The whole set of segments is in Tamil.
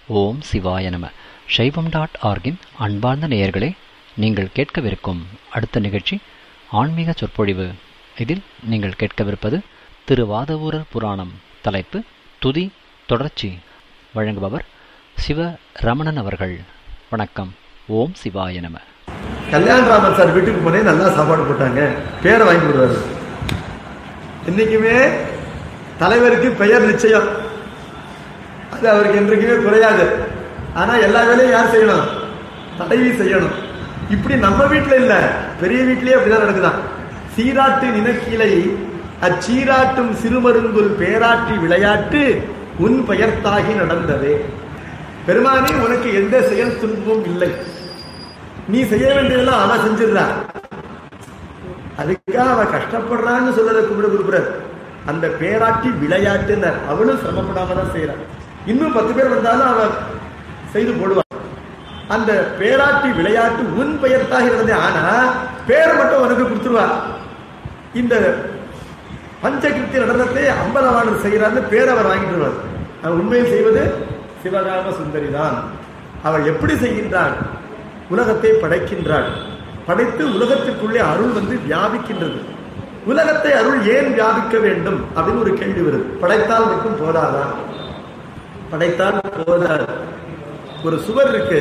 ஓம் சிவாய நம சைவம் டாட் ஆர்கின் அன்பார்ந்த நேயர்களே நீங்கள் கேட்கவிருக்கும் அடுத்த நிகழ்ச்சி ஆன்மீக சொற்பொழிவு இதில் நீங்கள் கேட்கவிருப்பது திரு வாதவூரர் புராணம் தலைப்பு துதி தொடர்ச்சி வழங்குபவர் சிவ ரமணன் அவர்கள் வணக்கம் ஓம் சிவாய நம கல்யாணராமன் சார் வீட்டுக்கு போனேன் நல்லா சாப்பாடு போட்டாங்க பேரை வாங்கி விடுவாரு என்னைக்குமே தலைவருக்கு பெயர் நிச்சயம் அது அவருக்கு என்றைக்குமே குறையாது ஆனா எல்லா வேலையும் யார் செய்யணும் தலைவி செய்யணும் இப்படி நம்ம வீட்டுல இல்ல பெரிய வீட்லயே அப்படிதான் நடக்குதான் சீராட்டு நினக்கிளை அச்சீராட்டும் சிறுமருங்குல் பேராட்டி விளையாட்டு உன் பெயர்த்தாகி நடந்ததே பெருமானே உனக்கு எந்த செயல் துன்பமும் இல்லை நீ செய்ய வேண்டியதெல்லாம் அவன் செஞ்சிடறான் அதுக்காக அவன் கஷ்டப்படுறான்னு சொல்றத கும்பிட கொடுக்குறாரு அந்த பேராட்டி விளையாட்டுனர் அவளும் சிரமப்படாம தான் செய்யறான் இன்னும் பத்து பேர் வந்தாலும் அவன் செய்து போடுவான் அந்த பேராட்டி விளையாட்டு உன் பெயர்த்தாக இருந்ததே ஆனா பேர் மட்டும் உனக்கு கொடுத்துருவா இந்த பஞ்சகிருத்தி நடனத்தை அம்பலவாணர் செய்கிறார்னு பேர் அவர் வாங்கிட்டு வருவார் அவர் உண்மையில் செய்வது சிவகாம சுந்தரி தான் அவள் எப்படி செய்கின்றாள் உலகத்தை படைக்கின்றாள் படைத்து உலகத்திற்குள்ளே அருள் வந்து வியாபிக்கின்றது உலகத்தை அருள் ஏன் வியாபிக்க வேண்டும் அப்படின்னு ஒரு கேள்வி வருது படைத்தால் மட்டும் போதாதா படைத்தால் போதாது ஒரு சுவர் இருக்கு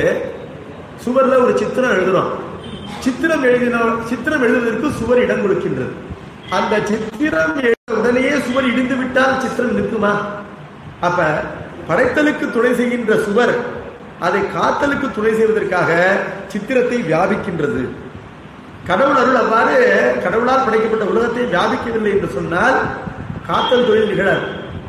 சுவர்ல ஒரு சித்திரம் எழுதுறோம் சித்திரம் எழுதின சித்திரம் எழுதுவதற்கு சுவர் இடம் கொடுக்கின்றது அந்த சித்திரம் எழுத உடனேயே சுவர் இடிந்து விட்டால் சித்திரம் நிற்குமா அப்ப படைத்தலுக்கு துணை செய்கின்ற சுவர் அதை காத்தலுக்கு துணை செய்வதற்காக சித்திரத்தை வியாபிக்கின்றது கடவுள் அருள் அவ்வாறு கடவுளால் படைக்கப்பட்ட உலகத்தை வியாபிக்கவில்லை என்று சொன்னால் காத்தல் தொழில் நிகழாது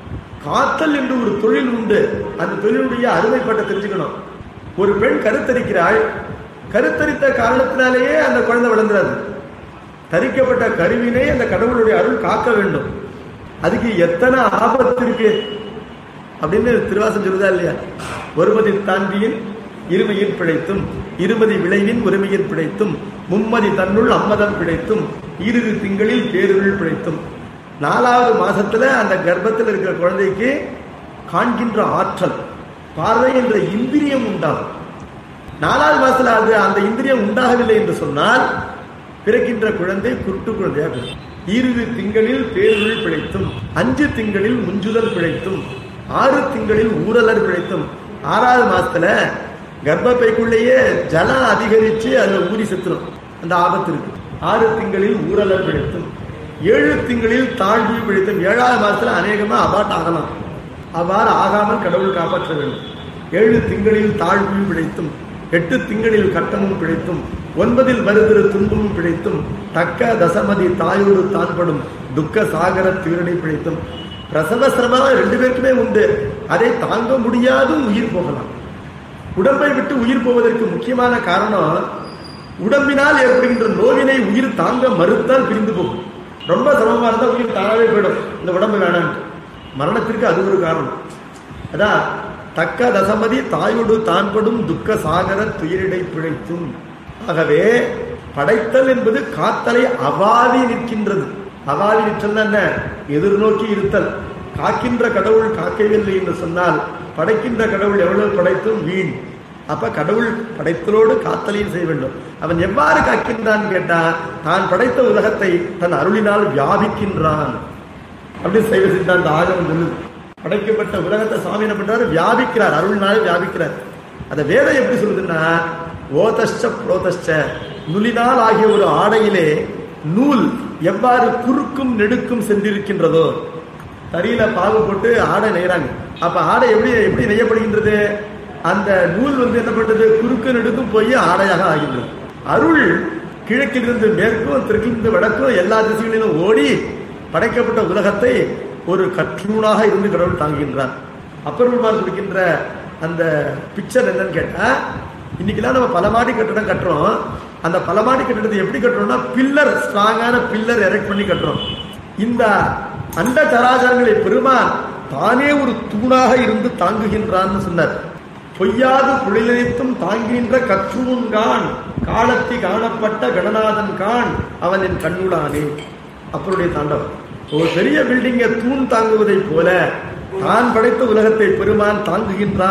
காத்தல் என்று ஒரு தொழில் உண்டு அந்த தொழிலுடைய அருமைப்பட்ட தெரிஞ்சுக்கணும் ஒரு பெண் கருத்தரிக்கிறாள் கருத்தரித்த காரணத்தினாலேயே அந்த குழந்தை வளர்ந்துறாது தரிக்கப்பட்ட கருவினை அந்த கடவுளுடைய அருள் காக்க வேண்டும் அதுக்கு எத்தனை ஆபத்து இருக்கு அப்படின்னு திருவாசம் சொல்லுதா இல்லையா ஒருமதி தாண்டியின் இருமையில் பிழைத்தும் இருமதி விளைவின் உரிமையில் பிழைத்தும் மும்மதி தன்னுள் அம்மதம் பிழைத்தும் இரு திங்களில் பேருள் பிழைத்தும் நாலாவது மாசத்துல அந்த கர்ப்பத்தில் இருக்கிற குழந்தைக்கு காண்கின்ற ஆற்றல் பார்வை என்ற இந்திரியம் உண்டாகும் நாலாவது மாசத்துல அது அந்த இந்திரியம் உண்டாகவில்லை என்று சொன்னால் பிறக்கின்ற குழந்தை குருட்டு குழந்தையாக பிறக்கும் இரு திங்களில் பேருள் பிழைத்தும் அஞ்சு திங்களில் முஞ்சுதல் பிழைத்தும் ஆறு திங்களில் ஊரலர் பிழைத்தும் ஆறாவது மாசத்துல கர்ப்பப்பைக்குள்ளேயே ஜலம் அதிகரிச்சு அதுல ஊறி செத்துரும் அந்த ஆபத்து இருக்கு ஆறு திங்களில் ஊரலர் பிழைத்தும் ஏழு திங்களில் தாழ்வு பிழைத்தும் ஏழாவது மாசத்துல அநேகமா அபாட் ஆகலாம் அவ்வாறு ஆகாமல் கடவுள் காப்பாற்ற வேண்டும் ஏழு திங்களில் தாழ்வு பிழைத்தும் எட்டு திங்களில் கட்டமும் பிழைத்தும் ஒன்பதில் வருகிற துன்பமும் பிழைத்தும் தக்க தசமதி தாயோடு தான்படும் துக்க சாகர தீரனை பிழைத்தும் பிரசவ சிரமம் ரெண்டு பேருக்குமே உண்டு அதை தாங்க முடியாது உயிர் போகலாம் உடம்பை விட்டு உயிர் போவதற்கு முக்கியமான காரணம் உடம்பினால் ஏற்படுகின்ற நோவினை உயிர் தாங்க மறுத்தால் பிரிந்து போகும் ரொம்ப சிரமமா இருந்தா உயிர் தானாவே போயிடும் இந்த உடம்பு வேணாம் மரணத்திற்கு அது ஒரு காரணம் அதான் தக்க தசமதி தாயோடு தான்படும் துக்க சாகர துயரிடை பிழைத்தும் ஆகவே படைத்தல் என்பது காத்தலை அவாதி நிற்கின்றது அவாதி நிற்றல் என்ன எதிர்நோக்கி இருத்தல் காக்கின்ற கடவுள் காக்கவில்லை என்று சொன்னால் படைக்கின்ற கடவுள் எவ்வளவு படைத்தும் வீண் அப்ப கடவுள் படைத்தலோடு காத்தலையும் செய்ய வேண்டும் அவன் எவ்வாறு காக்கின்றான் கேட்டா தான் படைத்த உலகத்தை தன் அருளினால் வியாபிக்கின்றான் அப்படி செய்வ சித்தாந்த ஆகமம் சொல்லுது படைக்கப்பட்ட உலகத்தை சுவாமி என்ன பண்றாரு வியாபிக்கிறார் அருள்னாலே வியாபிக்கிறார் அந்த வேதம் எப்படி சொல்லுதுன்னா ஓதஷ்ட புரோதஷ்ட நுலினால் ஆகிய ஒரு ஆடையிலே நூல் எவ்வாறு குறுக்கும் நெடுக்கும் சென்றிருக்கின்றதோ தறியில பாகு போட்டு ஆடை நெய்றாங்க அப்ப ஆடை எப்படி எப்படி நெய்யப்படுகின்றது அந்த நூல் வந்து என்ன பண்றது குறுக்கு நெடுக்கும் போய் ஆடையாக ஆகின்றது அருள் கிழக்கிலிருந்து மேற்கும் தெற்கிலிருந்து வடக்கும் எல்லா திசைகளிலும் ஓடி படைக்கப்பட்ட உலகத்தை ஒரு கற்றூணாக இருந்து கடவுள் தாங்குகின்றார் அப்பெருமாள் கொடுக்கின்ற அந்த பிக்சர் என்னன்னு கேட்டா இன்னைக்கெல்லாம் நம்ம பல மாடி கட்டடம் கட்டுறோம் அந்த பல மாடி கட்டடத்தை எப்படி கட்டுறோம்னா பில்லர் ஸ்ட்ராங்கான பில்லர் எரெக்ட் பண்ணி கட்டுறோம் இந்த அண்ட சராசரங்களை பெருமான் தானே ஒரு தூணாக இருந்து தாங்குகின்றான்னு சொன்னார் பொய்யாது குளிலைத்தும் தாங்குகின்ற கற்றூன்கான் காலத்தி காணப்பட்ட கணநாதன் கான் அவன் என் கண்ணுடானே அப்பருடைய தாண்டவம் ஒரு பெரிய பில்டிங்கை தூண் தாங்குவதைப் போல தான் படைத்த உலகத்தை பெருமான் தாங்குகின்றான்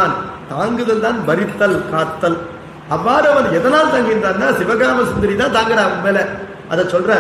தாங்குதல் தான் வரித்தல் காத்தல் அவ்வாறு அவன் எதனால் தங்கின்றான்னா சிவகாம சுந்தரி தான் தாங்குறான் அவன் மேல அதை சொல்றார்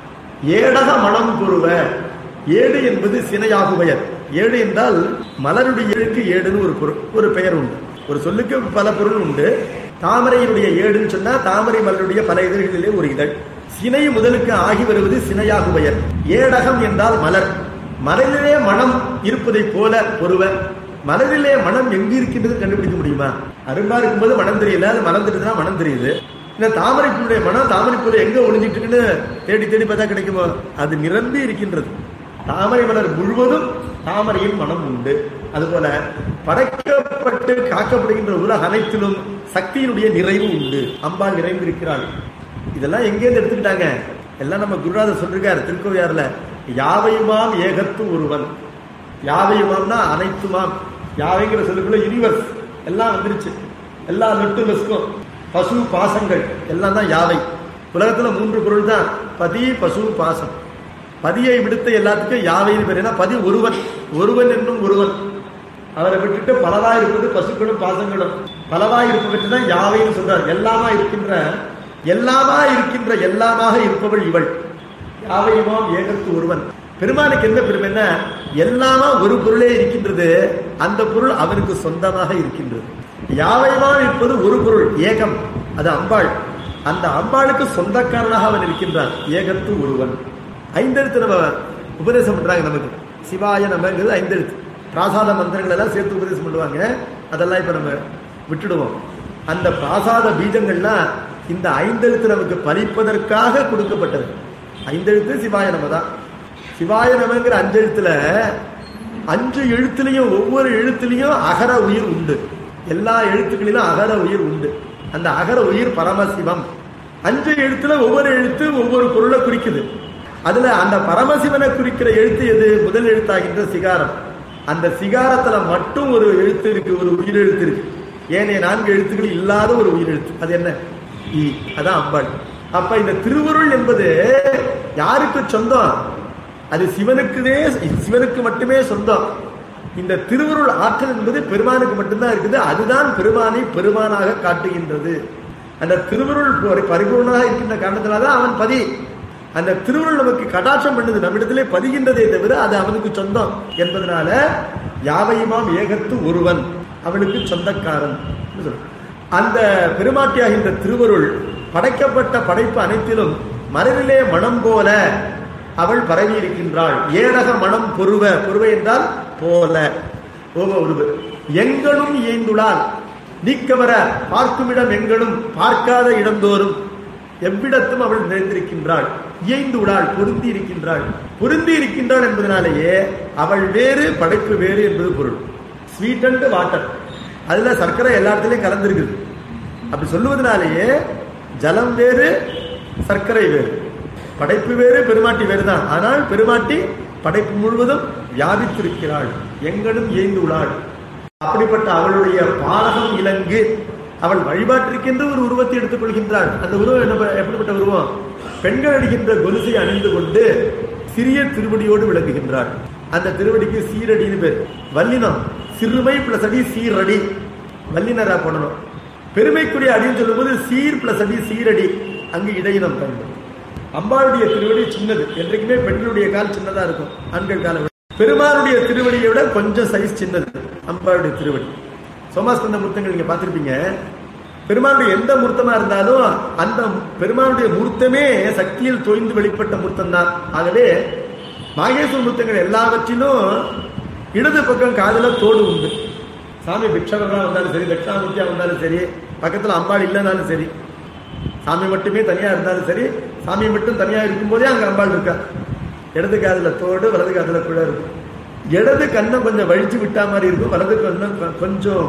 ஏடக மனம் குருவ ஏடு என்பது சினையாகுபெயர் ஏடு என்றால் மலருடைய ஏழுக்கு ஏடுன்னு ஒரு பொருள் ஒரு பெயர் உண்டு ஒரு சொல்லுக்கு பல பொருள் உண்டு தாமரையினுடைய ஏடுன்னு சொன்னா தாமரை மலருடைய பல இதழ்களிலே ஒரு இதழ் சினை முதலுக்கு ஆகி வருவது சினையாகுபெயர் ஏடகம் என்றால் மலர் மலரிலே மனம் இருப்பதை போல ஒருவர் மலரிலே மனம் எங்கு இருக்கின்றது கண்டுபிடிக்க முடியுமா அரும்பா இருக்கும்போது மனம் தெரியல அது மனம் தெரியுதுன்னா மனம் தெரியுது இந்த தாமரைப்பூடைய மனம் தாமரைப்பூல எங்க ஒளிஞ்சிட்டு இருக்குன்னு தேடி தேடி பார்த்தா கிடைக்குமோ அது நிரம்பி இருக்கின்றது தாமரை மலர் முழுவதும் தாமரையின் மனம் உண்டு அதுபோல படைக்கப்பட்டு காக்கப்படுகின்ற உலக அனைத்திலும் சக்தியினுடைய நிறைவு உண்டு அம்பாள் நிறைந்திருக்கிறாள் இதெல்லாம் எங்கேருந்து எடுத்துக்கிட்டாங்க எல்லாம் நம்ம குருநாதர் சொல்லிருக்காரு திருக்கோவியார்ல யாவையுமாம் ஏகத்து ஒருவன் யாவையுமாம்னா அனைத்துமாம் யாவைங்கிற சொல்லுக்குள்ள யூனிவர்ஸ் எல்லாம் வந்துருச்சு எல்லா நெட்டுலஸ்க்கும் பசு பாசங்கள் எல்லாம் தான் யாவை உலகத்துல மூன்று பொருள் தான் பதி பசு பாசம் பதியை விடுத்த எல்லாத்துக்கும் யாவைன்னு பேர் ஏன்னா பதி ஒருவன் ஒருவன் என்னும் ஒருவன் அவரை விட்டுட்டு பலவா இருப்பது பசுக்களும் பாசங்களும் பலவா இருப்பவற்றை தான் யாவைன்னு சொல்றார் எல்லாமா இருக்கின்ற எல்லாமா இருக்கின்ற எல்லாமாக இருப்பவள் இவள் யாவையுமாம் ஏகத்து ஒருவன் பெருமானுக்கு என்ன பெருமை என்ன எல்லாமா ஒரு பொருளே இருக்கின்றது அந்த பொருள் அவனுக்கு சொந்தமாக இருக்கின்றது யாவையுமா இருப்பது ஒரு பொருள் ஏகம் அது அம்பாள் அந்த அம்பாளுக்கு சொந்தக்காரனாக அவன் இருக்கின்றான் ஏகத்து ஒருவன் ஐந்தெழுத்து நம்ம உபதேசம் பண்றாங்க நமக்கு சிவாய நமங்கிறது ஐந்தெழுத்து பிராசாத மந்திரங்கள் எல்லாம் சேர்த்து உபதேசம் பண்ணுவாங்க அதெல்லாம் இப்ப நம்ம விட்டுடுவோம் அந்த பிராசாத பீஜங்கள்லாம் இந்த ஐந்தெழுத்து நமக்கு பலிப்பதற்காக கொடுக்கப்பட்டது ஐந்தெழுத்து சிவாய நம தான் சிவாய நமங்கிற அஞ்செழுத்துல அஞ்சு எழுத்துலையும் ஒவ்வொரு எழுத்துலையும் அகர உயிர் உண்டு எல்லா எழுத்துக்களிலும் அகர உயிர் உண்டு அந்த அகர உயிர் பரமசிவம் அஞ்சு எழுத்துல ஒவ்வொரு எழுத்து ஒவ்வொரு பொருளை குறிக்குது அதுல அந்த பரமசிவனை குறிக்கிற எழுத்து எது முதல் எழுத்தாகின்ற சிகாரம் அந்த சிகாரத்துல மட்டும் ஒரு எழுத்து இருக்கு ஒரு உயிர் எழுத்து இருக்கு ஏனைய நான்கு எழுத்துக்கள் இல்லாத ஒரு உயிர் எழுத்து அது என்ன ஈ அதான் அம்பாள் அப்ப இந்த திருவருள் என்பது யாருக்கு சொந்தம் அது சிவனுக்குதே சிவனுக்கு மட்டுமே சொந்தம் இந்த திருவருள் ஆற்றல் என்பது பெருமானுக்கு மட்டும்தான் இருக்குது அதுதான் பெருமானை பெருமானாக காட்டுகின்றது அந்த திருவருள் பரி- பரிபூர்ணமாக இருக்கின்ற காரணத்தினால்தான் அவன் பதி அந்த திருவருள் நமக்கு கடாட்சம் பண்ணுது நம்மிடத்திலே பதிகின்றதே தவிர அது அவனுக்கு சொந்தம் என்பதனால யாவையுமாம் ஏகத்து ஒருவன் அவனுக்கு சொந்தக்காரன் என்று சொல்றார். அந்த பெருமாட்டியாகின்ற திருவருள் படைக்கப்பட்ட படைப்பு அனைத்திலும் மரபிலே மனம் போல அவள் பரவி இருக்கின்றாள் ஏடக மனம் பொருவ பொருவ என்றால் போல ஓவ உருவு எங்கனும் இயைந்துளால் நீக்கவர பார்க்குமிடம் எங்கனும் பார்க்காத இடந்தோறும் எவ்விடத்தும் அவள் நிறைந்திருக்கின்றாள் இயைந்துள்ளாள் பொருந்தி இருக்கின்றாள் பொருந்தி இருக்கின்றாள் என்பதனாலேயே அவள் வேறு படைப்பு வேறு என்பது பொருள் ஸ்வீட் அண்ட் வாட்டர் அதுல சர்க்கரை எல்லா இடத்துலயும் கலந்துருக்குது அப்படி சொல்லுவதனாலேயே ஜலம் வேறு சர்க்கரை வேறு படைப்பு வேறு பெருமாட்டி வேறு தான் ஆனால் பெருமாட்டி படைப்பு முழுவதும் வியாபித்திருக்கிறாள் எங்கனும் ஏய்ந்துள்ளாள் அப்படிப்பட்ட அவளுடைய பாலகம் இலங்கு அவள் வழிபாட்டிற்கென்று ஒரு உருவத்தை எடுத்துக் கொள்கின்றாள் அந்த உருவம் என்ன எப்படிப்பட்ட உருவம் பெண்கள் அடிக்கின்ற கொலுசை அணிந்து கொண்டு சிறிய திருவடியோடு விளக்குகின்றாள் அந்த திருவடிக்கு சீரடின்னு பேர் வல்லினம் சிறுமை பிளஸ் அடி சீரடி வல்லினரா போடணும் பெருமைக்குரிய அடின்னு சொல்லும்போது சீர் பிளஸ் அடி சீரடி அங்கு இடையினம் பயன்படும் அம்பாளுடைய திருவடி சின்னது என்றைக்குமே பெண்களுடைய கால் சின்னதா இருக்கும் ஆண்கள் காலை விட பெருமானுடைய திருவடியை விட கொஞ்சம் சைஸ் சின்னது அம்பாளுடைய திருவடி சோமாஸ்கந்த மூர்த்தங்கள் நீங்க பார்த்திருப்பீங்க பெருமானுடைய எந்த மூர்த்தமா இருந்தாலும் அந்த பெருமானுடைய மூர்த்தமே சக்தியில் தோய்ந்து வெளிப்பட்ட மூர்த்தம் தான் ஆகவே மாகேஸ்வர மூர்த்தங்கள் எல்லாவற்றிலும் இடது பக்கம் காதுல தோடு உண்டு சாமி பிக்ஷகர்களா வந்தாலும் சரி தட்சிணாமூர்த்தியா வந்தாலும் சரி பக்கத்துல அம்பாள் இல்லைனாலும் சரி சாமி மட்டுமே தனியா இருந்தாலும் சரி சாமி மட்டும் தனியா இருக்கும்போதே அங்க அம்பாள் இருக்கா இடது காதுல தோடு வலது காதுல குழ இருக்கும் இடது கண்ணை கொஞ்சம் வழிச்சு விட்டா மாதிரி இருக்கும் வலது கண்ணம் கொ- கொஞ்சம்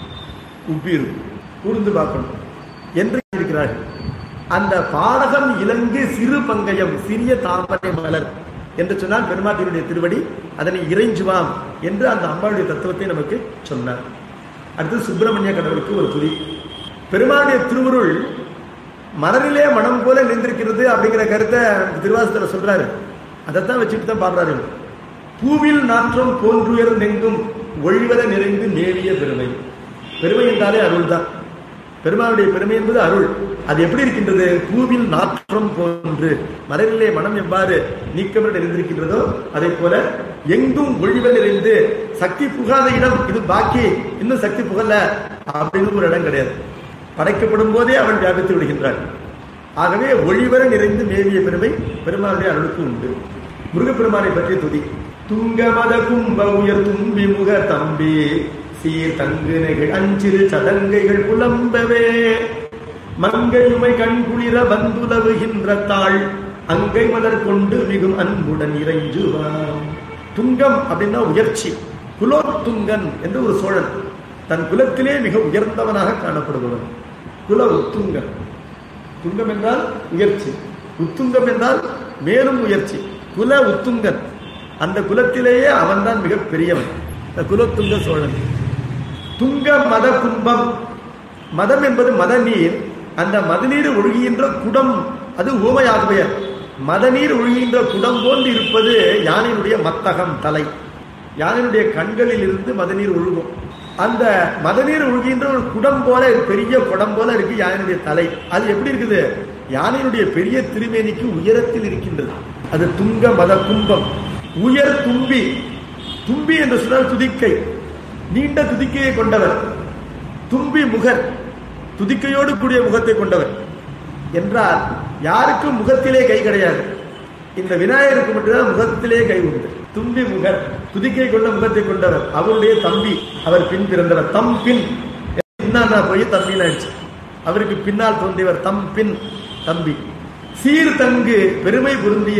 உப்பி இருக்கும் கூர்ந்து பார்க்கணும் என்று இருக்கிறார்கள் அந்த பாடகம் இலங்கு சிறு பங்கயம் சிறிய தாமரை மலர் என்று சொன்னால் பெருமாட்டினுடைய திருவடி அதனை இறைஞ்சுவாம் என்று அந்த அம்பாளுடைய தத்துவத்தை நமக்கு சொன்னார் அடுத்து சுப்பிரமணிய கடவுளுக்கு ஒரு துதி பெருமாளுடைய திருவருள் மலரிலே மனம் போல நின்றிருக்கிறது அப்படிங்கிற கருத்தை திருவாசத்துல சொல்றாரு அதைத்தான் வச்சுட்டு தான் பாடுறாரு இவர். பூவில் நாற்றம் போன்றுயர் நெங்கும் ஒழிவர நிறைந்து மேவிய பெருமை பெருமை என்றாலே அருள் தான் பெருமாளுடைய பெருமை என்பது அருள் அது எப்படி இருக்கின்றது பூவில் நாற்றம் போன்று மலரிலே மனம் எவ்வாறு நீக்கமிட இருந்திருக்கின்றதோ அதே போல எங்கும் ஒழிவல் நிறைந்து சக்தி புகாத இடம் இது பாக்கி இன்னும் சக்தி புகல அப்படின்னு ஒரு இடம் கிடையாது படைக்கப்படும் போதே அவள் வியாபித்து விடுகின்றாள் ஆகவே ஒளிவர நிறைந்து மேவிய பெருமை பெருமாளுடைய அருளுக்கு உண்டு முருகப்பெருமானை பற்றிய துதி துங்க மத கும்ப உயர் தும்பி முக தம்பி சீர் தங்கு நெகிழ் அஞ்சிறு சதங்கைகள் புலம்பவே மங்கையுமை கண் குளிர வந்துலவுகின்ற தாள் அங்கை மலர் கொண்டு மிகும் அன்புடன் இறைஞ்சுவாம் துங்கம் அப்படின்னா உயர்ச்சி குலோத்துங்கன் என்று ஒரு சோழன் தன் குலத்திலே மிக உயர்ந்தவனாக காணப்படுபவன் குல உத்துங்கன் துங்கம் என்றால் உயர்ச்சி உத்துங்கம் என்றால் மேலும் உயர்ச்சி குல உத்துங்கன் அந்த குலத்திலேயே அவன்தான் மிக பெரியவன் இந்த குலத்துங்க சோழன் துங்க மத கும்பம் மதம் என்பது மதநீர் அந்த மதநீர் ஒழுகின்ற குடம் அது ஊமையாகவே மதநீர் ஒழுகின்ற குடம் போன்று இருப்பது யானையினுடைய மத்தகம் தலை யானையினுடைய கண்களில் இருந்து மதநீர் ஒழுகும் அந்த மதநீர் ஒழுகின்ற ஒரு குடம் போல பெரிய குடம் போல இருக்கு யானையினுடைய தலை அது எப்படி இருக்குது யானையினுடைய பெரிய திருமேனிக்கு உயரத்தில் இருக்கின்றது அது துங்க மத கும்பம் உயர் தும்பி தும்பி என்று சொன்னால் துதிக்கை நீண்ட துதிக்கையை கொண்டவர் தும்பி முகர் துதிக்கையோடு கூடிய முகத்தை கொண்டவர் என்றால் யாருக்கும் முகத்திலே கை கிடையாது இந்த விநாயகருக்கு மட்டும்தான் முகத்திலே கை உண்டு தும்பி முகர் துதிக்கை கொண்ட முகத்தை கொண்டவர் அவருடைய தம்பி அவர் பின் பிறந்தவர் தம் பின் என்ன போய் தம்பின்னு ஆயிடுச்சு அவருக்கு பின்னால் தோன்றியவர் தம் பின் தம்பி சீர் தங்கு பெருமை பொருந்திய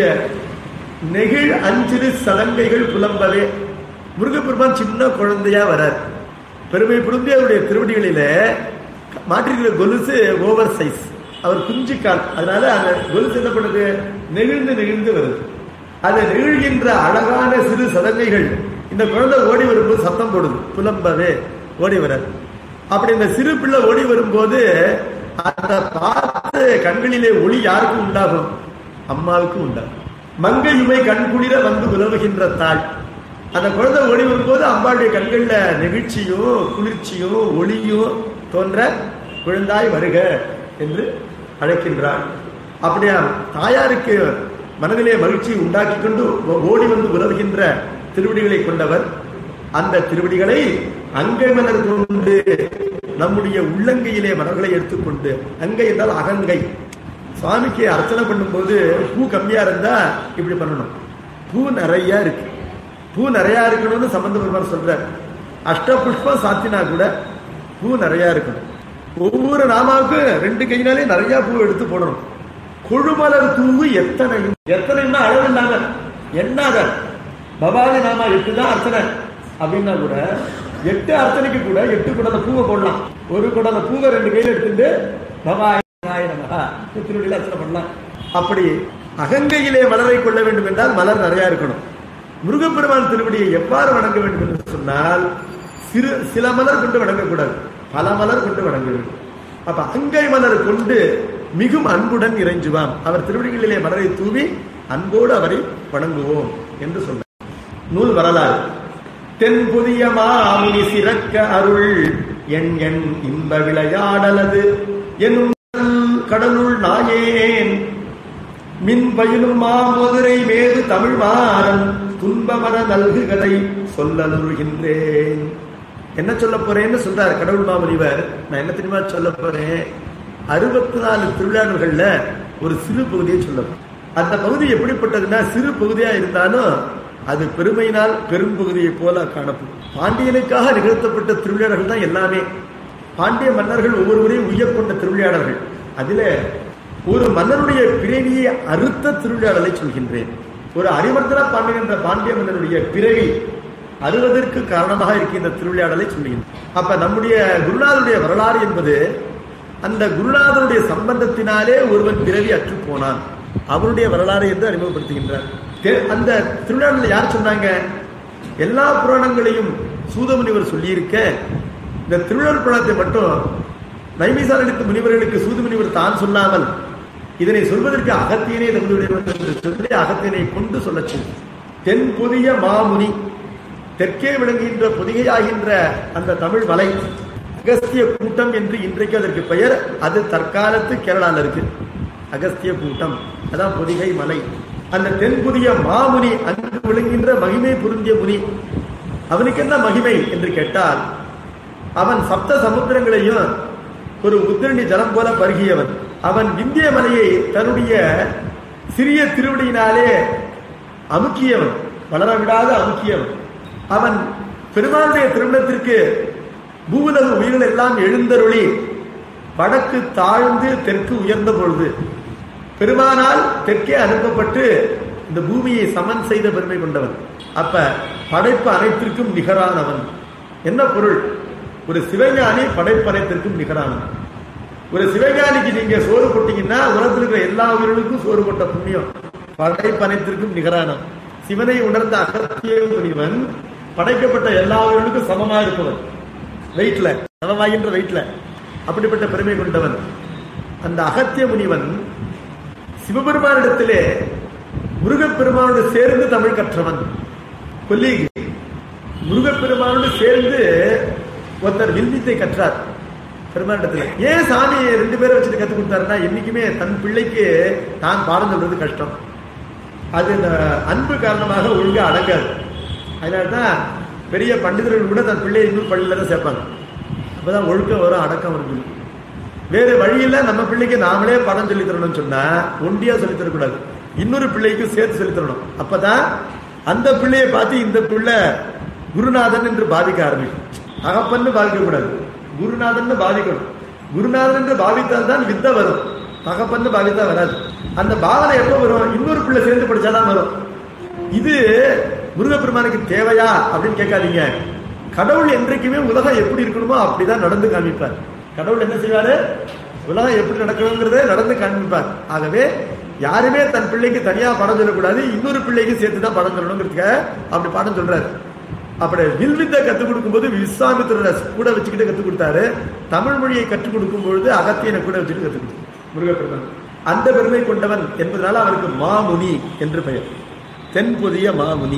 நெகிழ் அஞ்சிறு சலங்கைகள் புலம்பவே முருகப்பெருமான் சின்ன குழந்தையா வரார் பெருமை பொருந்தி அவருடைய திருவடிகளில மாற்றிருக்கிற கொலுசு ஓவர் சைஸ் அவர் குஞ்சு கால் அதனால அந்த கொலுசு என்ன பண்ணுது நெகிழ்ந்து நெகிழ்ந்து வருது அது நெகிழ்கின்ற அழகான சிறு சதங்கைகள் இந்த குழந்தை ஓடி வரும்போது சத்தம் போடுது புலம்பவே ஓடி வராது அப்படி இந்த சிறு பிள்ளை ஓடி வரும்போது அதை பார்த்து கண்களிலே ஒளி யாருக்கும் உண்டாகும் அம்மாவுக்கும் உண்டாகும் மங்கையுமை கண் குளிர வந்து உலவுகின்ற தாள் அந்த குழந்தை ஓடி வரும்போது அம்பாளுடைய கண்கள்ல நெகிழ்ச்சியும் குளிர்ச்சியும் ஒளியும் தோன்ற குழந்தாய் வருக என்று அழைக்கின்றாள் அப்படியா தாயாருக்கு மனதிலே மகிழ்ச்சியை உண்டாக்கி கொண்டு ஓடி வந்து உலவுகின்ற திருவடிகளை கொண்டவர் அந்த திருவடிகளை அங்கை மலர் கொண்டு நம்முடைய உள்ளங்கையிலே மலர்களை எடுத்துக்கொண்டு அங்கை என்றால் அகங்கை சுவாமிக்கு அர்ச்சனை பண்ணும்போது பூ கம்மியா இருந்தா இப்படி பண்ணணும் பூ நிறைய இருக்கு பூ நிறைய இருக்கணும்னு சம்பந்த பெருமான் சொல்றார் அஷ்ட புஷ்பம் சாத்தினா கூட பூ நிறைய இருக்கணும் ஒவ்வொரு நாமாவுக்கும் ரெண்டு கையினாலே நிறைய பூ எடுத்து போடணும் கொழுமலர் தூவு எத்தனையும் எத்தனைன்னா அளவு இல்லாம எண்ணாத பவானி நாமா எட்டு தான் அர்ச்சனை அப்படின்னா கூட எட்டு அர்ச்சனைக்கு கூட எட்டு குடல பூவை போடலாம் ஒரு குடல பூவை ரெண்டு கையில எடுத்துட்டு பவாய் திருவடியில அர்ச்சனை பண்ணலாம் அப்படி அகங்கையிலே மலரை கொள்ள வேண்டும் என்றால் மலர் நிறைய இருக்கணும் முருகப்பெருமான் திருவடியை எவ்வாறு வணங்க வேண்டும் என்று சொன்னால் சிறு சில மலர் கொண்டு வணங்கக்கூடாது பல மலர் கொண்டு வணங்க வேண்டும் அப்ப அங்கை மலர் கொண்டு மிகும் அன்புடன் இறைஞ்சுவாம் அவர் திருவடிகளிலே மலரை தூவி அன்போடு அவரை வணங்குவோம் என்று சொன்னார் நூல் வரலாறு தென் புதிய மாமுனி சிறக்க அருள் என் என் இன்ப விளையாடலது எனும் கடலுள் நாயேன் மின் பயிலும் மாமதுரை மேது தமிழ் மாறன் துன்பமர நல்குகதை சொல்லலுகின்றேன் என்ன சொல்ல போறேன்னு சொல்றாரு கடவுள் மாமுனிவர் நான் என்ன தெரியுமா சொல்ல போறேன் அறுபத்தி நாலு திருவிழாடர்கள்ல ஒரு சிறு பகுதியை சொல்ல அந்த பகுதி எப்படிப்பட்டதுன்னா சிறு பகுதியா இருந்தாலும் அது பெருமையினால் பெரும் பகுதியை போல காணப்படும் பாண்டியனுக்காக நிகழ்த்தப்பட்ட திருவிளையாடல்கள் தான் எல்லாமே பாண்டிய மன்னர்கள் ஒவ்வொருவரையும் உய்யக்கொண்ட திருவிளையாடல்கள் அதில ஒரு மன்னருடைய பிறவியை அறுத்த திருவிளையாடலை சொல்கின்றேன் ஒரு அரிமர்தன பாண்டியன் என்ற பாண்டிய மன்னருடைய பிறவி அறுவதற்கு காரணமாக இருக்கின்ற திருவிளையாடலை சொல்லுகின்றேன் அப்ப நம்முடைய குருநாதருடைய வரலாறு என்பது அந்த குருநாதருடைய சம்பந்தத்தினாலே ஒருவன் பிறவி அற்று போனான் அவருடைய வரலாறு என்று அறிமுகப்படுத்துகின்றார் அந்த திருவிழாவில் யார் சொன்னாங்க எல்லா புராணங்களையும் சூதமுனிவர் சொல்லியிருக்க இந்த திருவிழர் புராணத்தை மட்டும் நைமிசார் அளித்த முனிவர்களுக்கு சூது முனிவர் தான் சொல்லாமல் இதனை சொல்வதற்கு அகத்தியனே தகுதியுடையவர் என்று சொல்லி அகத்தியனை கொண்டு சொல்லச் சொல்லி தென் புதிய மாமுனி தெற்கே விளங்குகின்ற பொதிகையாகின்ற அந்த தமிழ் மலை அகஸ்திய கூட்டம் என்று இன்றைக்கு அதற்கு பெயர் அது தற்காலத்து கேரளால இருக்கு அகஸ்திய கூட்டம் அதான் பொதிகை மலை அந்த தென்புதிய மாமுனி அங்கு விளங்குகின்ற மகிமை பொருந்திய முனி அவனுக்கு என்ன மகிமை என்று கேட்டால் அவன் சப்த சமுத்திரங்களையும் ஒரு உத்திரணி ஜலம் போல பருகியவன் அவன் விந்திய மலையை தன்னுடைய சிறிய திருவடியினாலே அமுக்கியவன் வளர விடாத அமுக்கியவன் அவன் பெருமாளுடைய திருமணத்திற்கு பூவுலக உயிர்கள் எல்லாம் எழுந்தருளி வடக்கு தாழ்ந்து தெற்கு உயர்ந்த பொழுது பெருமானால் தெற்கே அனுப்பப்பட்டு இந்த பூமியை சமன் செய்த பெருமை கொண்டவன் அப்ப படைப்பு அனைத்திற்கும் நிகரானவன் என்ன பொருள் ஒரு சிவஞானி படைப்பு அனைத்திற்கும் நிகரானவன் ஒரு சிவஞானிக்கு நீங்க சோறு போட்டீங்கன்னா உலகத்தில் இருக்கிற எல்லா உயிர்களுக்கும் சோறு போட்ட புண்ணியம் படைப்பு அனைத்திற்கும் நிகரானவன் சிவனை உணர்ந்த அகத்திய முனிவன் படைக்கப்பட்ட எல்லா உயிர்களுக்கும் சமமா இருப்பவன் வெயிட்ல சமமாகின்ற வெயிட்ல அப்படிப்பட்ட பெருமை கொண்டவன் அந்த அகத்திய முனிவன் சிவபெருமானிடத்திலே முருகப்பெருமானோடு சேர்ந்து தமிழ் கற்றவன் கொல்லிகை முருகப்பெருமானோடு சேர்ந்து ஒருத்தர் வில்வித்தை கற்றார் பெருமானிடத்துல ஏன் சாமி ரெண்டு பேரை வச்சுட்டு கத்து கொடுத்தாருன்னா என்னைக்குமே தன் பிள்ளைக்கு தான் பாடம் சொல்றது கஷ்டம் அது இந்த அன்பு காரணமாக ஒழுங்கா அடங்காது அதனால்தான் பெரிய பண்டிதர்கள் கூட தன் பிள்ளையை இன்னொரு பள்ளியில தான் சேர்ப்பாங்க அப்பதான் ஒழுக்கம் வரும் அடக்கம் வரும் சொல்லி வேற வழியில நம்ம பிள்ளைக்கு நாமளே படம் சொல்லி தரணும்னு சொன்னா ஒண்டியா சொல்லி தரக்கூடாது இன்னொரு பிள்ளைக்கு சேர்த்து சொல்லி தரணும் அப்பதான் அந்த பிள்ளையை பார்த்து இந்த பிள்ளை குருநாதன் என்று பாதிக்க ஆரம்பிக்கும் அகப்பன்னு பாதிக்க கூடாது குருநாதன் பாதிக்கணும் குருநாதன் என்று பாவித்தால் தான் வித்த வரும் அகப்பன்னு பாவித்தா வராது அந்த பாவனை எப்போ வரும் இன்னொரு பிள்ளை சேர்ந்து படிச்சாதான் வரும் இது முருகப்பெருமானுக்கு தேவையா அப்படின்னு கேட்காதீங்க கடவுள் என்றைக்குமே உலகம் எப்படி இருக்கணுமோ அப்படிதான் நடந்து காமிப்பார் கடவுள் என்ன செய்வாரு உலகம் எப்படி நடக்கணுங்கிறத நடந்து காண்பிப்பார் ஆகவே யாருமே தன் பிள்ளைக்கு தனியா படம் சொல்லக்கூடாது இன்னொரு பிள்ளைக்கு சேர்த்து தான் படம் சொல்லணுங்கிறதுக்காக அப்படி பாடம் சொல்றாரு அப்படி வில்வித்தை கத்துக் கொடுக்கும்போது விஸ்வாமித்திரரை கூட வச்சுக்கிட்டு கத்துக் கொடுத்தாரு தமிழ் மொழியை கற்றுக் கொடுக்கும் பொழுது அகத்தியனை கூட வச்சுட்டு கத்துக் கொடுத்தாரு முருகப்பெருமான் அந்த பெருமை கொண்டவன் என்பதனால அவனுக்கு மாமுனி என்று பெயர் தென்புதிய மாமுனி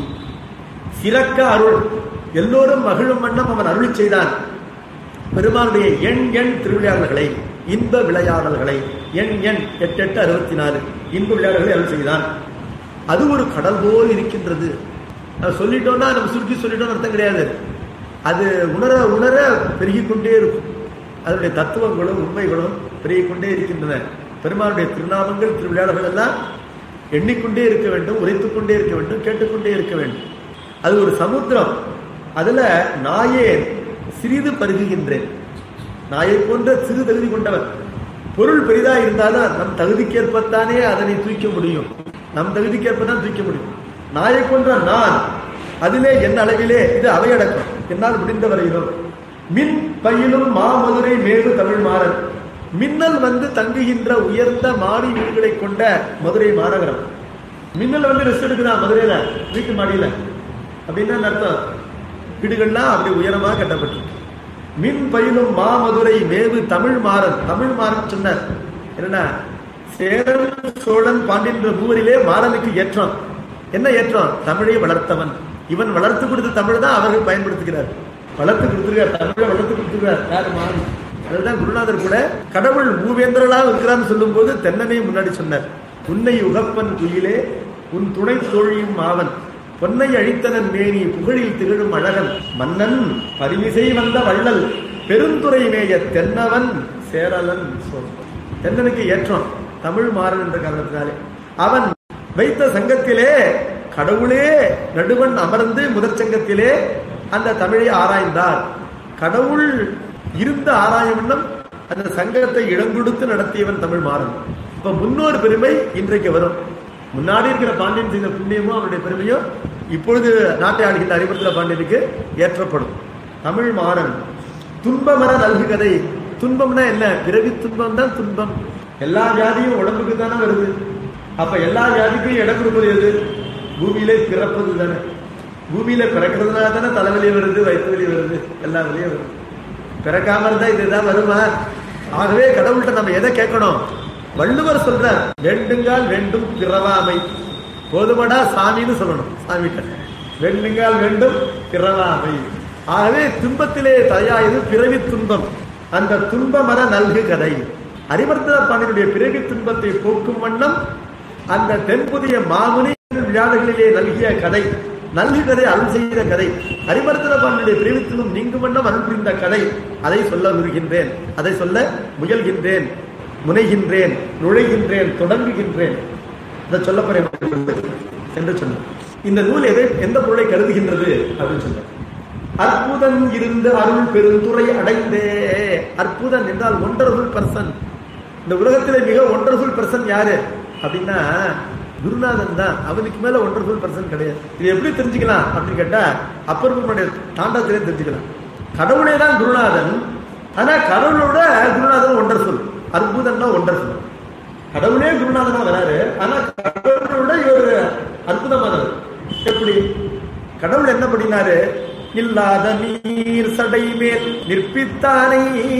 சிறக்க அருள் எல்லோரும் மகிழும் வண்ணம் அவன் அருள் செய்தான் பெருமானுடைய எண் எண் திருவிளையாடல்களை இன்ப விளையாடல்களை எண் எண் எட்டு எட்டு அறுபத்தி நாலு இன்ப விளையாடல்களை அருள் செய்தான் அது ஒரு கடல் போல் இருக்கின்றது அது சொல்லிட்டோம்னா நம்ம சுருக்கி சொல்லிட்டோம்னு அர்த்தம் கிடையாது அது உணர உணர பெருகிக் கொண்டே இருக்கும் அதனுடைய தத்துவங்களும் உண்மைகளும் பெருகிக் கொண்டே இருக்கின்றன பெருமானுடைய திருநாமங்கள் திருவிளையாடல்கள் எல்லாம் எண்ணிக்கொண்டே இருக்க வேண்டும் உரைத்துக் கொண்டே இருக்க வேண்டும் கேட்டுக்கொண்டே இருக்க வேண்டும் அது ஒரு சமுத்திரம் அதுல நாயே சிறிது பருகுகின்றேன் நாயை போன்ற சிறு தகுதி கொண்டவன் பொருள் பெரிதா இருந்தாலும் நம் தகுதிக்கேற்பத்தானே அதனை தூக்க முடியும் நம் தகுதிக்கேற்பதான் தூக்க முடியும் நாயை போன்ற நான் அதிலே என் அளவிலே இது அவையடக்கம் என்னால் முடிந்த வரையிலும் மின் பயிலும் மாமதுரை மேடு தமிழ் மாறன் மின்னல் வந்து தங்குகின்ற உயர்ந்த மாடி வீடுகளை கொண்ட மதுரை மாநகரம் மின்னல் வந்து ரெஸ்ட் எடுக்குதான் மதுரையில வீட்டு மாடியில அப்படின்னா அர்த்தம் வீடுகள்லாம் அப்படி உயரமா கட்டப்பட்டிருக்கு மின் பயிலும் மாமதுரை மேவு தமிழ் மாறன் தமிழ் மாறன் சொன்னார் என்னன்னா சேரன் சோழன் பாண்டியன்ற மூவரிலே மாறனுக்கு ஏற்றம் என்ன ஏற்றம் தமிழை வளர்த்தவன் இவன் வளர்த்து கொடுத்த தமிழ் தான் அவர்கள் பயன்படுத்துகிறார் வளர்த்து கொடுத்துருக்கார் தமிழை வளர்த்து கொடுத்துருக்கார் யாரு மாறன் அதுதான் குருநாதர் கூட கடவுள் மூவேந்திரலா இருக்கிறான்னு சொல்லும் போது தென்னனை முன்னாடி சொன்னார் உன்னை உகப்பன் குயிலே உன் துணை தோழியும் ஆவன் பொன்னை அழித்தனன் மேனி புகழில் திகழும் அழகன் மன்னன் பரிமிசை வந்த வள்ளல் பெருந்துறை மேய தென்னவன் சேரலன் சொல் தென்னனுக்கு ஏற்றம் தமிழ் மாறன் என்ற காரணத்தினாலே அவன் வைத்த சங்கத்திலே கடவுளே நடுவன் அமர்ந்து முதற் சங்கத்திலே அந்த தமிழை ஆராய்ந்தார் கடவுள் இருந்த ஆராயவண்ணம் அந்த சங்கத்தை இடம் கொடுத்து நடத்தியவன் தமிழ் மாறன் இப்ப முன்னோர் பெருமை இன்றைக்கு வரும் முன்னாடி இருக்கிற பாண்டியன் செய்த புண்ணியமும் அவருடைய பெருமையும் இப்பொழுது நாட்டை ஆளுகின்ற அறிவுறுத்தல பாண்டியனுக்கு ஏற்றப்படும் தமிழ் மாறன் துன்பமர நல்கு கதை துன்பம்னா என்ன பிறவி துன்பம் தான் துன்பம் எல்லா வியாதியும் உடம்புக்கு தானே வருது அப்ப எல்லா வியாதிக்கும் இடம் கொடுப்பது எது பூமியிலே பிறப்பது தானே பூமியில பிறக்கிறதுனால தானே தலைவலி வருது வயிற்று வலி வருது எல்லா வலியும் வருது பிறக்காம இருந்தா இதுதான் வருமா ஆகவே கடவுள்கிட்ட நம்ம எதை கேட்கணும் வள்ளுவர் சொல்றார் வேண்டுங்கால் வேண்டும் பிறவாமை போதுமடா சாமின்னு சொல்லணும் சாமிகிட்ட வேண்டுங்கால் வேண்டும் பிறவாமை ஆகவே துன்பத்திலே தயாயது பிறவி துன்பம் அந்த துன்பமர நல்கு கதை அரிமர்த்தன பாண்டியனுடைய பிறவி துன்பத்தை போக்கும் வண்ணம் அந்த தென்புதிய மாமுனி விழாடுகளிலே நல்கிய கதை நல்கு கதை அருள் செய்த கதை அரிமர்த்தன பாண்டியனுடைய பிறவி துன்பம் நீங்கும் வண்ணம் அருள் புரிந்த கதை அதை சொல்ல விருகின்றேன் அதை சொல்ல முயல்கின்றேன் முனைகின்றேன் நுழைகின்றேன் தொடங்குகின்றேன் இதை சொல்ல போறேன் என்று சொன்னார் இந்த நூல் எதை எந்த பொருளை கருதுகின்றது அப்படின்னு சொன்னார் அற்புதம் இருந்து அருள் பெருந்துறை அடைந்தே அற்புதம் என்றால் ஒன்றர்ஃபுல் பர்சன் இந்த உலகத்திலே மிக ஒன்றர்ஃபுல் பர்சன் யாரு அப்படின்னா குருநாதன் தான் அவனுக்கு மேல ஒன்றர்ஃபுல் பர்சன் கிடையாது இது எப்படி தெரிஞ்சுக்கலாம் அப்படின்னு கேட்டா அப்பருடைய தாண்டத்திலே தெரிஞ்சுக்கலாம் கடவுளே தான் குருநாதன் ஆனா கடவுளோட குருநாதன் ஒன்றர்ஃபுல் அற்புதம்னா ஒன்றர்ஃபுல் கடவுளே குருநாதனா வராரு ஆனா கடவுளோட இவர் அற்புதமானவர் எப்படி கடவுள் என்ன பண்ணினாரு இல்லாத நீர் சடை மேல் நிற்பித்தானே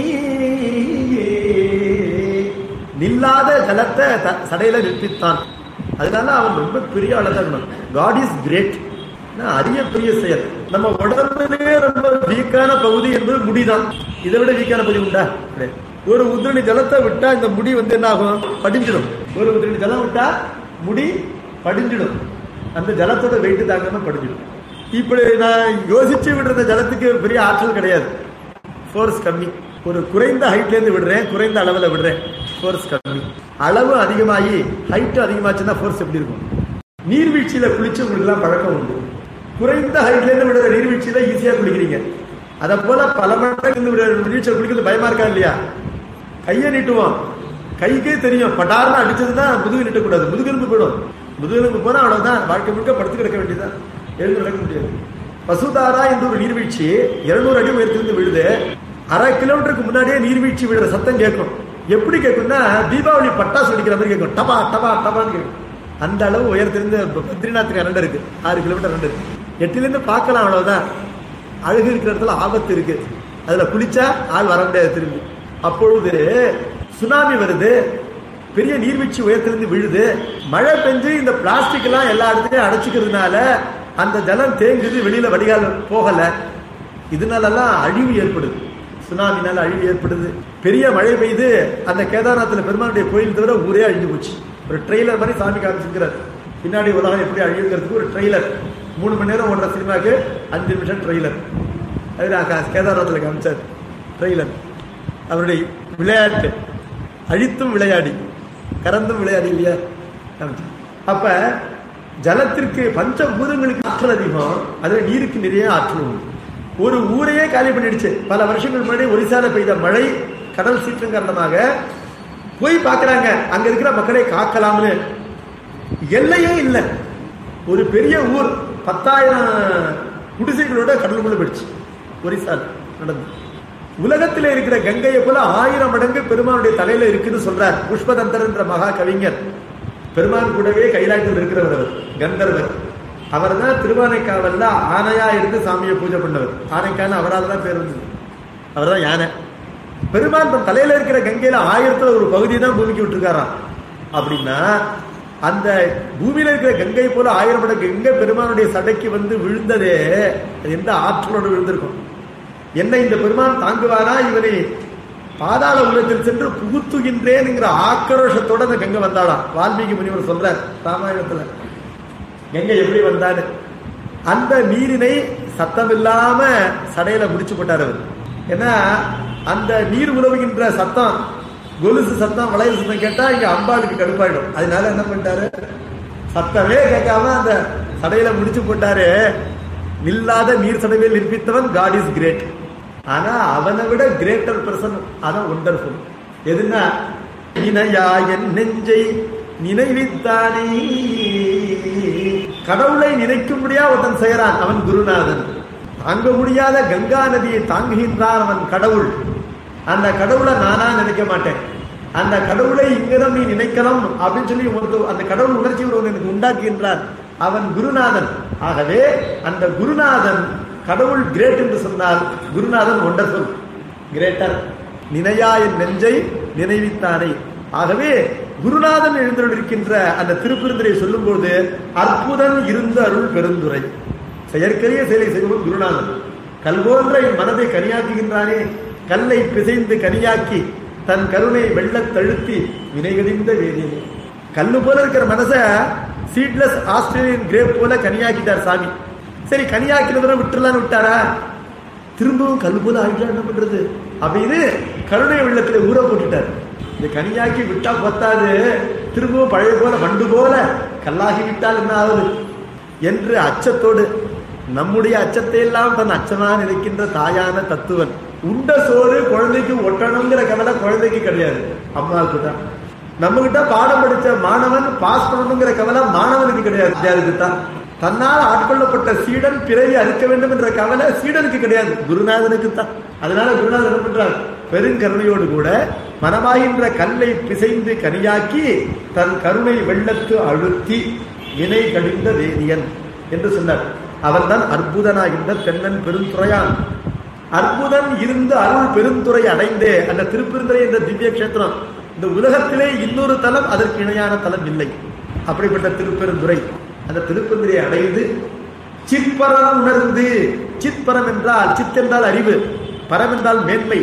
நில்லாத ஜலத்தை த- சடையில நிற்பித்தான் அதனால அவன் ரொம்ப பெரிய அழகன் காட் இஸ் கிரேட் அரிய பெரிய செயல் நம்ம உடம்புலே ரொம்ப வீக்கான பகுதி என்பது முடிதான் இதை விட வீக்கான பகுதி உண்டா கிடையாது. ஒரு உதிரணி ஜலத்தை விட்டா இந்த முடி வந்து என்ன ஆகும் படிஞ்சிடும் ஒரு உதிரணி ஜலம் விட்டா முடி படிஞ்சிடும் அந்த ஜலத்தோட வெயிட் தாங்காம படிஞ்சிடும் இப்படி நான் யோசிச்சு விடுற இந்த ஜலத்துக்கு பெரிய ஆற்றல் கிடையாது ஃபோர்ஸ் கம்மி ஒரு குறைந்த ஹைட்ல இருந்து விடுறேன் குறைந்த அளவுல விடுறேன் ஃபோர்ஸ் கம்மி அளவு அதிகமாகி ஹைட் அதிகமாச்சுன்னா ஃபோர்ஸ் எப்படி இருக்கும் நீர்வீழ்ச்சியில குளிச்சு உங்களுக்கு எல்லாம் பழக்கம் உண்டு குறைந்த ஹைட்ல இருந்து விடுற நீர்வீழ்ச்சியில ஈஸியா குளிக்கிறீங்க அத போல பல மடங்கு இருந்து விடுற நீர்வீழ்ச்சியில குளிக்கிறது பயமா இருக்கா இல்லையா கையை நீட்டுவோம் கைக்கே தெரியும் பட்டார்னு அடிச்சதுன்னா முதுகு நீட்டக்கூடாது முதுகெலும்பு போயிடும் முதுகெலும்பு போனா அவ்வளவுதான் வாழ்க்கை முழுக்க படுத்து கிடக்க வேண்டியதுதான் எழுந்து நடக்க முடியாது பசுதாரா என்ற ஒரு நீர்வீழ்ச்சி இருநூறு அடி உயரத்திலிருந்து விழுது அரை கிலோமீட்டருக்கு முன்னாடியே நீர்வீழ்ச்சி விழுற சத்தம் கேட்கும் எப்படி கேட்கும்னா தீபாவளி பட்டாசு வெடிக்கிற மாதிரி கேட்கும் டபா டபா டபான்னு கேட்கும் அந்த அளவு உயரத்திலிருந்து பத்ரிநாத்துக்கு அரண்டு இருக்கு ஆறு கிலோமீட்டர் ரெண்டு இருக்கு எட்டிலிருந்து பார்க்கலாம் அவ்வளவுதான் அழகு இருக்கிற இடத்துல ஆபத்து இருக்கு அதுல குளிச்சா ஆள் வர முடியாது திரும்பி அப்பொழுது சுனாமி வருது பெரிய நீர்வீழ்ச்சி உயரத்திலிருந்து விழுது மழை பெஞ்சு இந்த பிளாஸ்டிக் எல்லாம் எல்லா இடத்துலயும் அடைச்சிக்கிறதுனால அந்த ஜலம் தேங்குது வெளியில வடிகால் போகல இதனாலலாம் அழிவு ஏற்படுது சுனாமினால அழிவு ஏற்படுது பெரிய மழை பெய்து அந்த கேதார்நாத்ல பெருமானுடைய கோயில் தவிர ஊரே அழிஞ்சு போச்சு ஒரு ட்ரெய்லர் மாதிரி சாமி காமிச்சிருக்கிறார் பின்னாடி உலகம் எப்படி அழியுங்கிறதுக்கு ஒரு ட்ரெய்லர் மூணு மணி நேரம் ஓடுற சினிமாக்கு அஞ்சு நிமிஷம் ட்ரெய்லர் அது நான் கா- கேதார்நாத்ல காமிச்சார் ட்ரெய்லர் அவருடைய விளையாட்டு அழித்தும் விளையாடி கறந்தும் விளையாடி இல்லையா காமிச்சார். அப்ப ஜலத்திற்கு பஞ்சபூதங்களுக்கு ஆற்றல் அதிகம் அதுல நீருக்கு நிறைய ஆற்றல் உண்டு ஒரு ஊரையே காலி பண்ணிடுச்சு பல வருஷங்கள் முன்னாடி ஒரிசால பெய்த மழை கடல் சீற்றம் காரணமாக போய் பார்க்கறாங்க அங்க இருக்கிற மக்களை காக்கலாம்னு எல்லையே இல்லை ஒரு பெரிய ஊர் பத்தாயிரம் குடிசைகளோட கடலுக்குள்ள போயிடுச்சு ஒரிசால நடந்து உலகத்தில் இருக்கிற கங்கையை போல ஆயிரம் மடங்கு பெருமானுடைய தலையில இருக்குன்னு சொல்றார் புஷ்பதந்தர் என்ற மகா கவிஞர் பெருமான் கூடவே கைலாயத்தில் இருக்கிறவர் அவர் கந்தர்வர் அவர் தான் திருவானைக்காவல்ல ஆனையா இருந்து சாமியை பூஜை பண்ணவர் ஆனைக்கான அவரால் தான் பேர் வந்தது அவர் தான் யானை பெருமான் தன் தலையில இருக்கிற கங்கையில ஆயிரத்துல ஒரு பகுதி தான் பூமிக்கு விட்டுருக்காராம் அப்படின்னா அந்த பூமியில இருக்கிற கங்கை போல ஆயிரம் மடங்கு கங்கை பெருமானுடைய சடைக்கு வந்து விழுந்ததே அது எந்த ஆற்றலோடு விழுந்திருக்கும் என்ன இந்த பெருமான் தாங்குவாரா இவனை பாதாள உள்ளத்தில் சென்று புகுத்துகின்றேன்ங்கிற ஆக்ரோஷத்தோட அந்த கங்கை வந்தாளாம் வால்மீகி முனிவர் சொல்றார் ராமாயணத்துல கங்கை எப்படி வந்தான்னு அந்த நீரினை சத்தம் இல்லாம சடையில முடிச்சு போட்டார் அவர் ஏன்னா அந்த நீர் உழவுகின்ற சத்தம் கொலுசு சத்தம் வளையல் சத்தம் கேட்டா இங்க அம்பாளுக்கு கடுப்பாயிடும் அதனால என்ன பண்ணிட்டாரு சத்தமே கேட்காம அந்த சடையில முடிச்சு போட்டாரு நில்லாத நீர் சடைவில் நிற்பித்தவன் காட் இஸ் கிரேட் ஆனா அவனை விட கிரேட்டர் பர்சன் அதான் ஒண்டர்ஃபுல் எதுனா இணையா என் நெஞ்சை நினைவித்தானே கடவுளை நினைக்கும்படியா ஒருத்தன் செய்யறான் அவன் குருநாதன் தாங்க முடியாத கங்கா நதியை தாங்குகின்றான் அவன் கடவுள் அந்த கடவுளை நானா நினைக்க மாட்டேன் அந்த கடவுளை இங்கதான் நீ நினைக்கலாம் அப்படின்னு சொல்லி ஒருத்தர் அந்த கடவுள் உணர்ச்சி ஒருவன் எனக்கு உண்டாக்குகின்றான் அவன் குருநாதன் ஆகவே அந்த குருநாதன் கடவுள் கிரேட் என்று சொன்னால் குருநாதன் ஒண்டர்ஃபுல் கிரேட்டர் நினையா என் நெஞ்சை நினைவித்தானே ஆகவே குருநாதன் எழுந்திருக்கின்ற அந்த திருப்பெருந்துரை சொல்லும்போது அற்புதம் இருந்த அருள் பெருந்துரை செயற்கரிய செயலை செய்வன் குருநாதன் கல் போன்ற என் மனதை கனியாக்குகின்றானே கல்லை பிசைந்து கனியாக்கி தன் கருணை வெள்ளத் தழுத்தி வினைகடிந்த வேதியனே கல்லு போல இருக்கிற மனச சீட்லெஸ் ஆஸ்திரேலியன் கிரேப் போல கனியாக்கிட்டார் சாமி சரி கனியாக்கிறதுனா விட்டுலான்னு விட்டாரா திரும்பவும் கல் போல ஆகிட்டா என்ன பண்றது அப்படின்னு கருணை வெள்ளத்துல ஊற போட்டுட்டார் இந்த கனியாக்கி விட்டா பத்தாது திரும்பவும் பழைய போல வண்டு போல கல்லாகி விட்டால் என்ன ஆகுது என்று அச்சத்தோடு நம்முடைய அச்சத்தை எல்லாம் தன் அச்சமா நினைக்கின்ற தாயான தத்துவன் உண்ட சோறு குழந்தைக்கு ஒட்டணுங்கிற கவலை குழந்தைக்கு கிடையாது அம்மாவுக்கு தான் நம்ம கிட்ட பாடம் படிச்ச மாணவன் பாஸ் பண்ணணுங்கிற கவலை மாணவனுக்கு கிடையாது வித்தியாருக்கு தான் தன்னால் ஆட்கொள்ளப்பட்ட சீடன் பிறவி அறுக்க வேண்டும் என்ற கவலை சீடனுக்கு கிடையாது குருநாதனுக்கு தான் அதனால குருநாதன் என்ன பண்றார் பெருங்கருணையோடு கூட மனமாகின்ற கல்லை பிசைந்து கனியாக்கி தன் கருணை வெள்ளத்து அழுத்தி வினை கடிந்த வேதியன் என்று சொன்னார் அவன்தான் அற்புதனாகின்ற தென்னன் பெருந்துறையான் அற்புதன் இருந்து அருள் பெருந்துறை அடைந்தே அந்த திருப்பெருந்துறை என்ற திவ்ய கஷேத்திரம் இந்த உலகத்திலே இன்னொரு தலம் அதற்கு இணையான தலம் இல்லை அப்படிப்பட்ட திருப்பெருந்துறை அந்த திருப்பெருந்துறையை அடைந்து சிற்பரம் உணர்ந்து சிற்பரம் என்றால் சித் என்றால் அறிவு பரம் என்றால் மேன்மை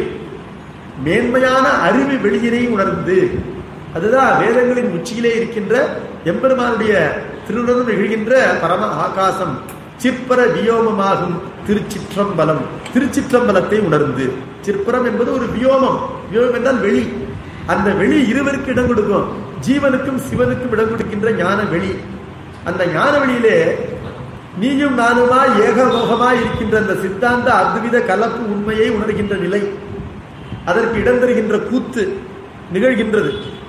மேன்மையான அறிவு வெளியினை உணர்ந்து அதுதான் வேதங்களின் உச்சியிலே இருக்கின்ற எம்பெருமானுடைய திருவுணர்வு நிகழ்கின்ற பரம ஆகாசம் சிற்பர வியோமமாகும் திருச்சிற்றம்பலம் திருச்சிற்றம்பலத்தை உணர்ந்து சிற்பரம் என்பது ஒரு வியோமம் வியோமம் என்றால் வெளி அந்த வெளி இருவருக்கு இடம் கொடுக்கும் ஜீவனுக்கும் சிவனுக்கும் இடம் கொடுக்கின்ற ஞான வெளி அந்த ஞான வெளியிலே நீயும் நானுமா ஏகமோகமாய் இருக்கின்ற அந்த சித்தாந்த அத்வித கலப்பு உண்மையை உணர்கின்ற நிலை அதற்கு இடம் தருகின்ற கூத்து நிகழ்கின்றது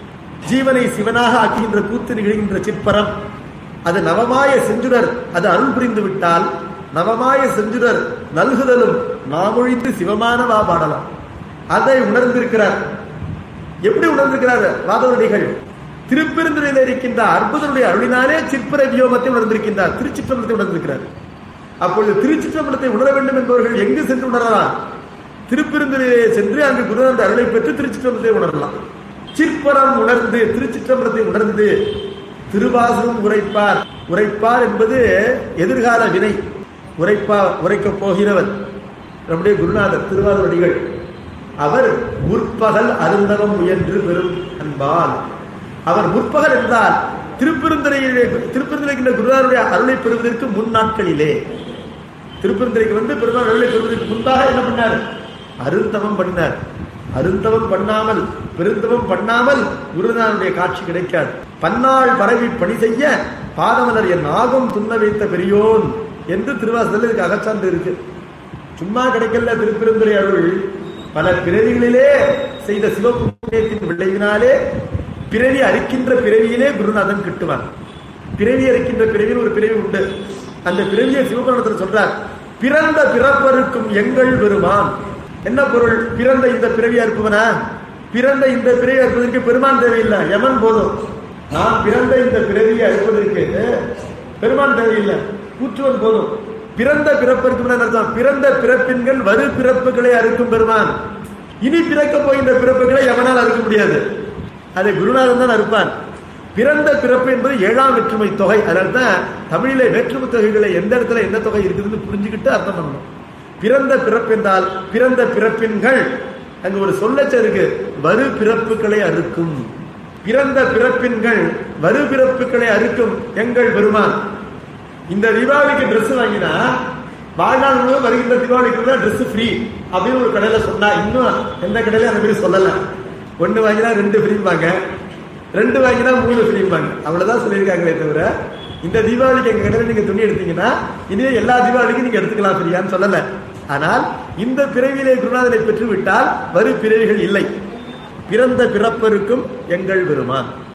ஜீவனை சிவனாக ஆக்குகின்ற கூத்து நிகழ்கின்ற சிற்பரம் அது நவமாய செஞ்சுடர் அது அருள் புரிந்து விட்டால் நவமாய செஞ்சுடர் நல்குதலும் நாமொழித்து சிவமானவா பாடலாம் அதை உணர்ந்திருக்கிறார் எப்படி உணர்ந்திருக்கிறார் வாதவடிகள் திருப்பெருந்துறையில் இருக்கின்ற அற்புதனுடைய அருளினாலே சிற்பர வியோகத்தை உணர்ந்திருக்கின்றார் திருச்சிற்றம்பலத்தை உணர்ந்திருக்கிறார் அப்பொழுது திருச்சிற்றம்பலத்தை உணர வேண்டும் என்பவர்கள் எங்கு சென்று உணரலாம் திருப்பெருந்துறையிலே சென்று அங்கு குருநாத அருளை பெற்று திருச்சிற்றம்பலத்தை உணரலாம் சிற்பரம் உணர்ந்து திருச்சிற்றம்பலத்தை உணர்ந்து திருவாசகம் உரைப்பார் உரைப்பார் என்பது எதிர்கால வினை உரைப்பா உரைக்கப் போகிறவர் நம்முடைய குருநாதர் திருவாரூரடிகள் அவர் முற்பகல் அருந்தவம் முயன்று பெறும் அன்பால் அவர் முற்பகல் என்றால் திருப்பெருந்துறையிலே திருப்பெருந்துரைக்கின்ற குருநாதருடைய அருளை பெறுவதற்கு முன் நாட்களிலே திருப்பெருந்துரைக்கு வந்து பெருமாள் அருளை பெறுவதற்கு முன்பாக என்ன பண்ணார் அருந்தவம் பண்ணார் அருந்தவம் பண்ணாமல் பெருந்தவம் பண்ணாமல் குருநாதனுடைய காட்சி கிடைக்காது பன்னாள் பரவி பணி செய்ய பாதமலர் என் நாகம் துண்ண வைத்த பெரியோன் என்று திருவாசல் இதுக்கு அகச்சான்று இருக்கு சும்மா கிடைக்கல திருப்பெருந்துறை அருள் பல பிறவிகளிலே செய்த சிவபுண்ணியத்தின் விளைவினாலே பிறவி அரிக்கின்ற பிறவியிலே குருநாதன் கிட்டுவார் பிறவி அரிக்கின்ற பிறவியில் ஒரு பிறவி உண்டு அந்த பிறவியை சிவபுராணத்தில் சொல்றார் பிறந்த பிறப்பருக்கும் எங்கள் பெருமான் என்ன பொருள் பிறந்த இந்த பிறவி அறுப்புவனா பிறந்த இந்த பிறவி அறுப்பதற்கு பெருமான் தேவையில்லை யமன் போதும் நான் பிறந்த இந்த பிறவியை அறுப்பதற்கு பெருமான் தேவையில்லை கூற்றுவன் போதும் பிறந்த பிறப்பிற்கு அர்த்தம் பிறந்த பிறப்பின்கள் வரு பிறப்புகளை அறுக்கும் பெருமான் இனி பிறக்க போகின்ற பிறப்புகளை எவனால் அறுக்க முடியாது அதை குருநாதன் தான் அறுப்பான் பிறந்த பிறப்பு என்பது ஏழாம் வேற்றுமை தொகை அதனால தான் தமிழிலே வேற்றுமை தொகைகளை எந்த இடத்துல என்ன தொகை இருக்குதுன்னு புரிஞ்சுக்கிட்டு அர்த்தம் பண்ணணும் பிறந்த பிறப்பு என்றால் பிறந்த பிறப்பின்கள் அங்க ஒரு சொல்லச்ச இருக்கு வரு பிறப்புகளை அறுக்கும் பிறந்த பிறப்பின்கள் வரு பிறப்புகளை அறுக்கும் எங்கள் பெருமான் இந்த தீபாவளிக்கு Dress வாங்கினா வாழ்நாள் முழுவதும் வருகின்ற தீபாவளிக்கு ட்ரெஸ் ஃப்ரீ அப்படின்னு ஒரு கடையில சொன்னா இன்னும் எந்த கடையில அந்த மாதிரி சொல்லல ஒண்ணு வாங்கினா ரெண்டு ஃப்ரீம்பாங்க ரெண்டு வாங்கினா மூணு ஃப்ரீம்பாங்க அவ்வளவுதான் சொல்லியிருக்காங்களே தவிர இந்த தீபாவளிக்கு எங்க கடையில நீங்க துணி எடுத்தீங்கன்னா இனிமே எல்லா தீபாவளிக்கும் நீங்க எடுத்துக்கலாம் ஃப்ரீயான்னு சொல்லல ஆனால் இந்த பிறவியிலே குருநாதனை பெற்று விட்டால் வரு பிறவிகள் இல்லை பிறந்த பிறப்பருக்கும் எங்கள் பெருமான்